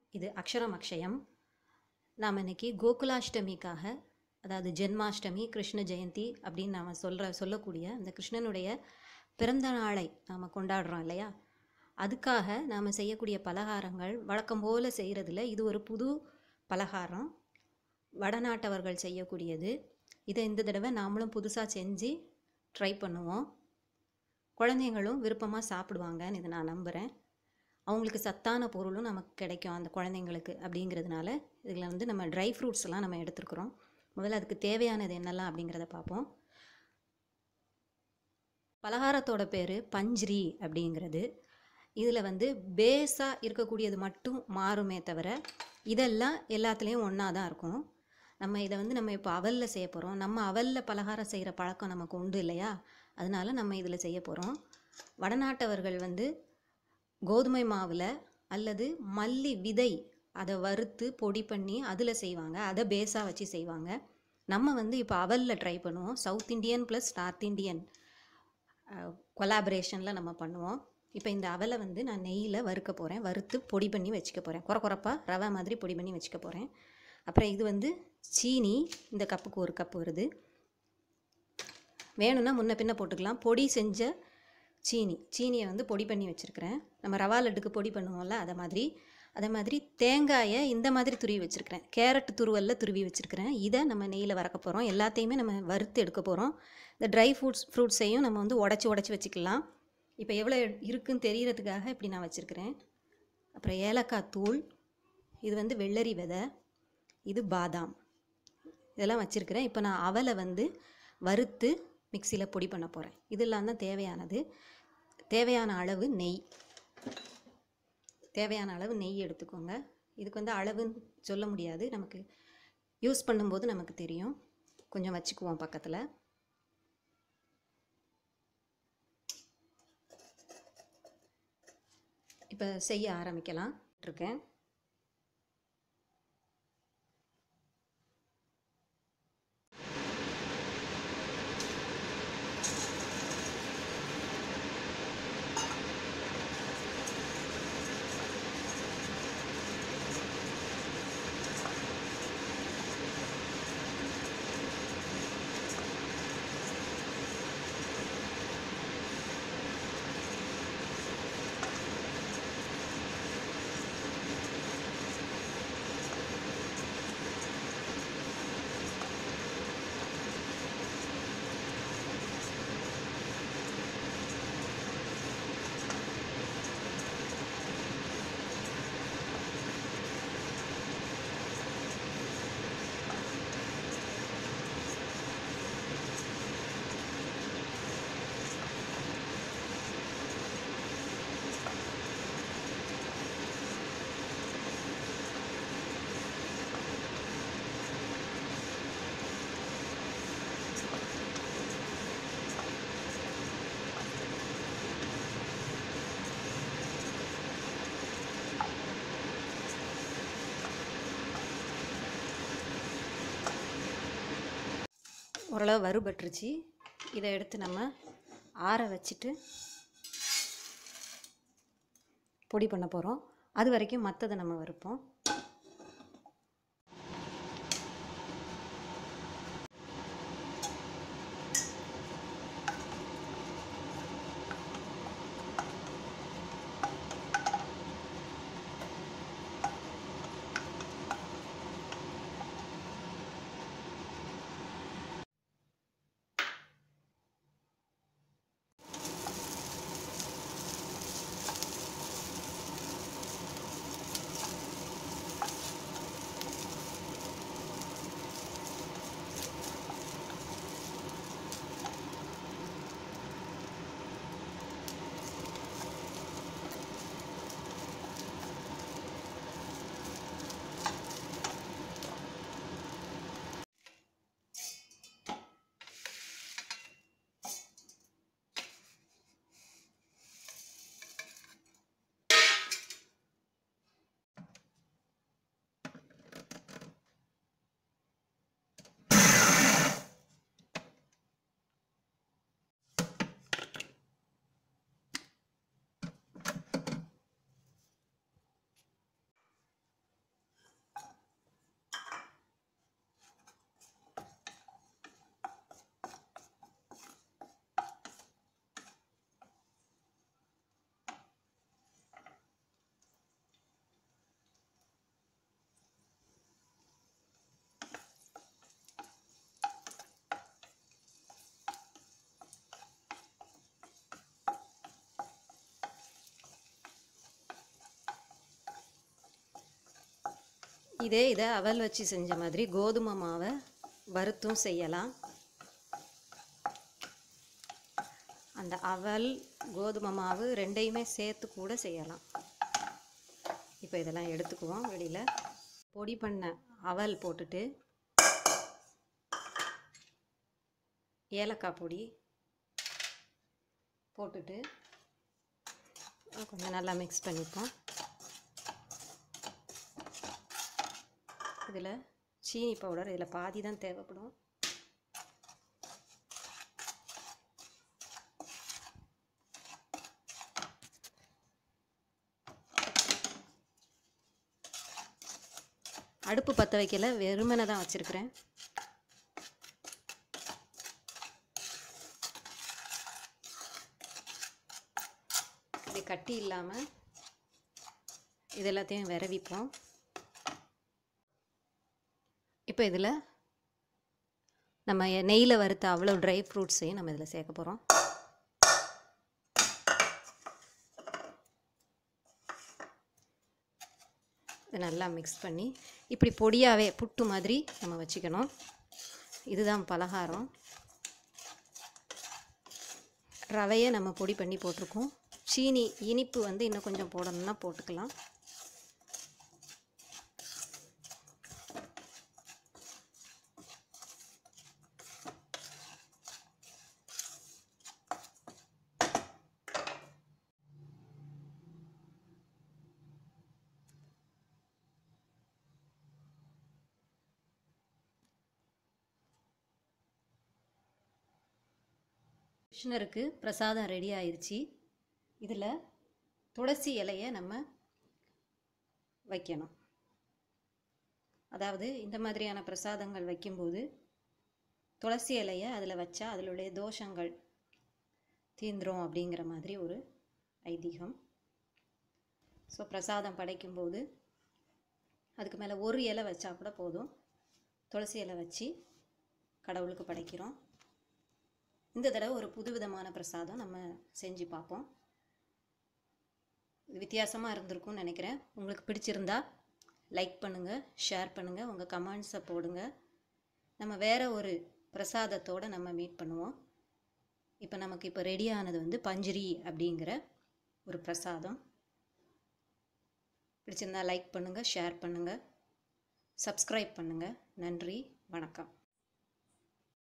இது அக்ஷரம் அக்ஷயம் நாம் இன்னைக்கு கோகுலாஷ்டமிக்காக அதாவது ஜென்மாஷ்டமி கிருஷ்ண ஜெயந்தி அப்படின்னு நாம் சொல்கிற சொல்லக்கூடிய அந்த கிருஷ்ணனுடைய பிறந்த நாளை நாம் கொண்டாடுறோம் இல்லையா அதுக்காக நாம் செய்யக்கூடிய பலகாரங்கள் வழக்கம் போல் செய்கிறதுல இது ஒரு புது பலகாரம் வடநாட்டவர்கள் செய்யக்கூடியது இதை இந்த தடவை நாமளும் புதுசாக செஞ்சு ட்ரை பண்ணுவோம் குழந்தைங்களும் விருப்பமாக சாப்பிடுவாங்கன்னு இதை நான் நம்புகிறேன் அவங்களுக்கு சத்தான பொருளும் நமக்கு கிடைக்கும் அந்த குழந்தைங்களுக்கு அப்படிங்கிறதுனால இதில் வந்து நம்ம ட்ரை ஃப்ரூட்ஸ் எல்லாம் நம்ம எடுத்துருக்குறோம் முதல்ல அதுக்கு தேவையானது என்னெல்லாம் அப்படிங்கிறத பார்ப்போம் பலகாரத்தோட பேர் பஞ்சிரி அப்படிங்கிறது இதில் வந்து பேஸாக இருக்கக்கூடியது மட்டும் மாறுமே தவிர இதெல்லாம் எல்லாத்துலேயும் ஒன்றா தான் இருக்கும் நம்ம இதை வந்து நம்ம இப்போ அவலில் செய்ய போகிறோம் நம்ம அவலில் பலகாரம் செய்கிற பழக்கம் நமக்கு உண்டு இல்லையா அதனால நம்ம இதில் செய்ய போகிறோம் வடநாட்டவர்கள் வந்து கோதுமை மாவில் அல்லது மல்லி விதை அதை வறுத்து பொடி பண்ணி அதில் செய்வாங்க அதை பேஸாக வச்சு செய்வாங்க நம்ம வந்து இப்போ அவலில் ட்ரை பண்ணுவோம் south Indian plus north Indian கொலாபரேஷனில் நம்ம பண்ணுவோம் இப்போ இந்த அவலை வந்து நான் நெய்யில் வறுக்க போகிறேன் வறுத்து பொடி பண்ணி வச்சுக்க போகிறேன் குறை குறைப்பாக ரவை மாதிரி பொடி பண்ணி வச்சுக்க போகிறேன் அப்புறம் இது வந்து சீனி இந்த கப்புக்கு ஒரு கப் வருது வேணும்னா முன்ன பின்ன போட்டுக்கலாம் பொடி செஞ்ச சீனி சீனியை வந்து பொடி பண்ணி வச்சுருக்கிறேன் நம்ம ரவா லட்டுக்கு பொடி பண்ணுவோம்ல அதை மாதிரி அதே மாதிரி தேங்காயை இந்த மாதிரி துருவி வச்சுருக்கிறேன் கேரட் துருவலில் துருவி வச்சுருக்கிறேன் இதை நம்ம நெய்யில் வறக்க போகிறோம் எல்லாத்தையுமே நம்ம வறுத்து எடுக்க போகிறோம் இந்த ட்ரை ஃப்ரூட்ஸ் ஃப்ரூட்ஸையும் நம்ம வந்து உடச்சி உடச்சி வச்சுக்கலாம் இப்போ எவ்வளோ இருக்குன்னு தெரியறதுக்காக இப்படி நான் வச்சுருக்கிறேன் அப்புறம் ஏலக்காய் தூள் இது வந்து வெள்ளரி விதை இது பாதாம் இதெல்லாம் வச்சுருக்கிறேன் இப்போ நான் அவலை வந்து வறுத்து மிக்சியில் பொடி பண்ண போகிறேன் இதெல்லாம் தான் தேவையானது தேவையான அளவு நெய் தேவையான அளவு நெய் எடுத்துக்கோங்க இதுக்கு வந்து அளவுன்னு சொல்ல முடியாது நமக்கு யூஸ் பண்ணும்போது நமக்கு தெரியும் கொஞ்சம் வச்சுக்குவோம் பக்கத்தில் இப்போ செய்ய ஆரம்பிக்கலாம் இருக்கேன் ஓரளவு வறுபட்டுருச்சு இதை எடுத்து நம்ம ஆற வச்சுட்டு பொடி பண்ண போகிறோம் அது வரைக்கும் மற்றதை நம்ம வறுப்போம் இதே இதை அவல் வச்சு செஞ்ச மாதிரி கோதுமை மாவை வறுத்தும் செய்யலாம் அந்த அவல் கோதுமை மாவு ரெண்டையுமே சேர்த்து கூட செய்யலாம் இப்போ இதெல்லாம் எடுத்துக்குவோம் வெளியில் பொடி பண்ண அவல் போட்டுட்டு ஏலக்காய் பொடி போட்டுட்டு கொஞ்சம் நல்லா மிக்ஸ் பண்ணிப்போம் இதில் சீனி பவுடர் இதில் பாதி தான் தேவைப்படும் அடுப்பு பற்ற வைக்கல வெறுமனை தான் வச்சுருக்கிறேன் இது கட்டி இல்லாமல் இது எல்லாத்தையும் விரவிப்போம் இப்போ இதில் நம்ம நெய்யில் வறுத்த அவ்வளோ ட்ரை ஃப்ரூட்ஸையும் நம்ம இதில் சேர்க்க போகிறோம் இதை நல்லா மிக்ஸ் பண்ணி இப்படி பொடியாகவே புட்டு மாதிரி நம்ம வச்சுக்கணும் இதுதான் பலகாரம் ரவையை நம்ம பொடி பண்ணி போட்டிருக்கோம் சீனி இனிப்பு வந்து இன்னும் கொஞ்சம் போடணும்னா போட்டுக்கலாம் கிருஷ்ணருக்கு பிரசாதம் ரெடி ஆயிடுச்சு இதில் துளசி இலையை நம்ம வைக்கணும் அதாவது இந்த மாதிரியான பிரசாதங்கள் வைக்கும்போது துளசி இலையை அதில் வச்சா அதிலுடைய தோஷங்கள் தீந்துரும் அப்படிங்கிற மாதிரி ஒரு ஐதீகம் ஸோ பிரசாதம் படைக்கும்போது அதுக்கு மேலே ஒரு இலை வச்சா கூட போதும் துளசி இலை வச்சு கடவுளுக்கு படைக்கிறோம் இந்த தடவை ஒரு புதுவிதமான பிரசாதம் நம்ம செஞ்சு பார்ப்போம் இது வித்தியாசமாக இருந்திருக்கும்னு நினைக்கிறேன் உங்களுக்கு பிடிச்சிருந்தா லைக் பண்ணுங்கள் ஷேர் பண்ணுங்கள் உங்கள் கமெண்ட்ஸை போடுங்க நம்ம வேறு ஒரு பிரசாதத்தோடு நம்ம மீட் பண்ணுவோம் இப்போ நமக்கு இப்போ ரெடி ஆனது வந்து பஞ்சிரி அப்படிங்கிற ஒரு பிரசாதம் பிடிச்சிருந்தா லைக் பண்ணுங்கள் ஷேர் பண்ணுங்கள் சப்ஸ்கிரைப் பண்ணுங்கள் நன்றி வணக்கம்